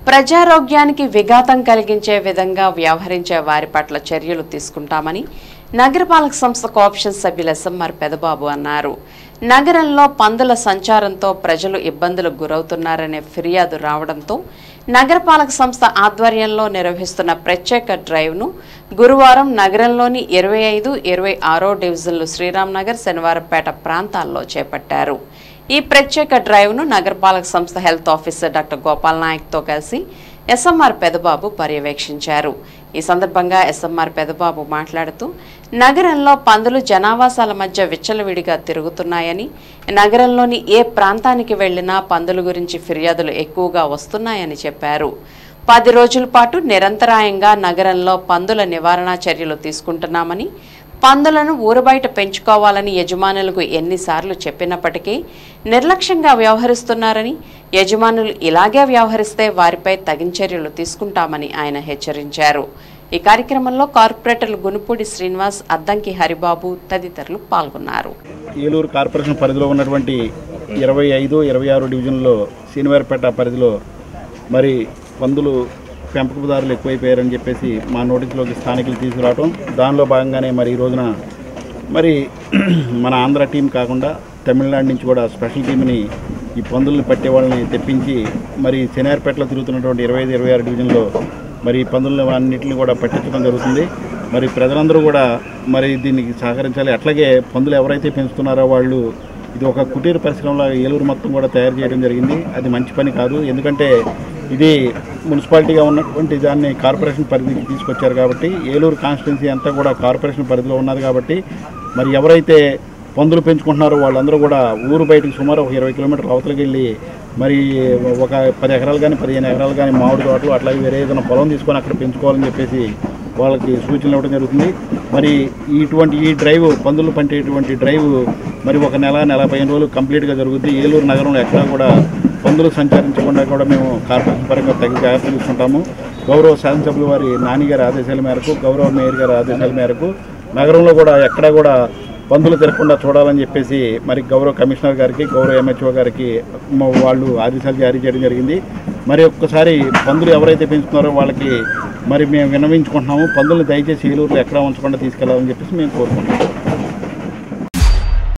ప్రజారోగ్యానికి విఘాతం కలిగించే విధంగా వ్యవహరించే వారి పట్ల చర్యలు తీసుకుంటామని నగరపాలక సంస్థ కోఆప్షన్ సభ్యులు ఎస్ఎంఆర్ పెదబాబు అన్నారు నగరంలో పందుల సంచారంతో ప్రజలు ఇబ్బందులకు గురవుతున్నారనే ఫిర్యాదు రావడంతో నగరపాలక సంస్థ ఆధ్వర్యంలో నిర్వహిస్తున్న ప్రత్యేక డ్రైవ్ను గురువారం నగరంలోని ఇరవై ఐదు ఇరవై ఆరో డివిజన్లు శ్రీరామ్ నగర్ శనివారంపేట ప్రాంతాల్లో చేపట్టారు ఈ ప్రత్యేక డ్రైవ్ను నగరపాలక సంస్థ హెల్త్ ఆఫీసర్ డాక్టర్ గోపాల్ నాయక్తో కలిసి ఎస్ఎంఆర్ పెదబాబు పర్యవేక్షించారు ఈ సందర్భంగా ఎస్ఎంఆర్ పెదబాబు మాట్లాడుతూ నగరంలో పందులు జనావాసాల మధ్య విచ్చలవిడిగా తిరుగుతున్నాయని నగరంలోని ఏ ప్రాంతానికి వెళ్లినా పందుల గురించి ఫిర్యాదులు ఎక్కువగా వస్తున్నాయని చెప్పారు పది రోజుల పాటు నిరంతరాయంగా నగరంలో పందుల నివారణ చర్యలు తీసుకుంటున్నామని పందులను ఊరబయట పెంచుకోవాలని యజమానులకు ఎన్నిసార్లు చెప్పినప్పటికీ నిర్లక్ష్యంగా వ్యవహరిస్తున్నారని యజమానులు ఇలాగే వ్యవహరిస్తే వారిపై తగిన చర్యలు తీసుకుంటామని ఆయన హెచ్చరించారు ఈ కార్యక్రమంలో కార్పొరేటర్లు గునుపూడి శ్రీనివాస్ అద్దంకి హరిబాబు తదితరులు పాల్గొన్నారు ఏలూరు కార్పొరేషన్ పరిధిలో ఉన్నటువంటి ఇరవై ఐదు ఇరవై ఆరు డివిజన్లో శనివారపేట పరిధిలో మరి పందులు పెంపకదారులు ఎక్కువైపోయారని చెప్పేసి మా నోటీసులోకి స్థానికులు తీసుకురావటం దానిలో భాగంగానే మరి ఈ రోజున మరి మన ఆంధ్ర టీం కాకుండా తమిళనాడు నుంచి కూడా స్పెషల్ టీంని ఈ పందుల్ని పట్టే వాళ్ళని తెప్పించి మరి శనివారపేటలో తిరుగుతున్నటువంటి ఇరవై ఐదు ఇరవై ఆరు డివిజన్లో మరి ఈ పందులను అన్నింటిని కూడా పట్టించడం జరుగుతుంది మరి ప్రజలందరూ కూడా మరి దీనికి సహకరించాలి అట్లాగే పందులు ఎవరైతే పెంచుతున్నారో వాళ్ళు ఇది ఒక కుటీర పరిశ్రమలో ఏలూరు మొత్తం కూడా తయారు చేయడం జరిగింది అది మంచి పని కాదు ఎందుకంటే ఇది మున్సిపాలిటీగా ఉన్నటువంటి దాన్ని కార్పొరేషన్ పరిధికి తీసుకొచ్చారు కాబట్టి ఏలూరు కాన్స్టిట్యున్సీ అంతా కూడా కార్పొరేషన్ పరిధిలో ఉన్నది కాబట్టి మరి ఎవరైతే పందులు పెంచుకుంటున్నారో వాళ్ళందరూ కూడా ఊరు బయటికి సుమారు ఒక ఇరవై కిలోమీటర్ల అవతలకి వెళ్ళి మరి ఒక పది ఎకరాలు కానీ పదిహేను ఎకరాలు కానీ మామిడి తోటలు అట్లాగే వేరే ఏదైనా పొలం తీసుకొని అక్కడ పెంచుకోవాలని చెప్పేసి వాళ్ళకి సూచనలు ఇవ్వడం జరుగుతుంది మరి ఇటువంటి ఈ డ్రైవ్ పందులు పంటేటువంటి డ్రైవ్ మరి ఒక నెల నెల పదిహేను రోజులు కంప్లీట్గా జరుగుద్ది ఏలూరు నగరంలో ఎక్కడా కూడా పందులు సంచరించకుండా కూడా మేము కార్పొరేషన్ పరంగా తగిన జాగ్రత్తలు తీసుకుంటాము గౌరవ శాసనసభ్యుల వారి నానిగారి ఆదేశాల మేరకు గౌరవ మేయర్ గారి ఆదేశాల మేరకు నగరంలో కూడా ఎక్కడా కూడా పందులు తిరగకుండా చూడాలని చెప్పేసి మరి గౌరవ కమిషనర్ గారికి గౌరవ ఎంహెచ్ఓ గారికి మ- వాళ్ళు ఆదేశాలు జారీ చేయడం జరిగింది మరి ఒక్కసారి పందులు ఎవరైతే పెంచుతున్నారో వాళ్ళకి మరి మేము విన్నవించుకుంటున్నాము పందులను దయచేసి ఏలూరులో ఎక్కడా ఉంచకుండా తీసుకెళ్లాలని చెప్పేసి మేము కోరుకుంటున్నాము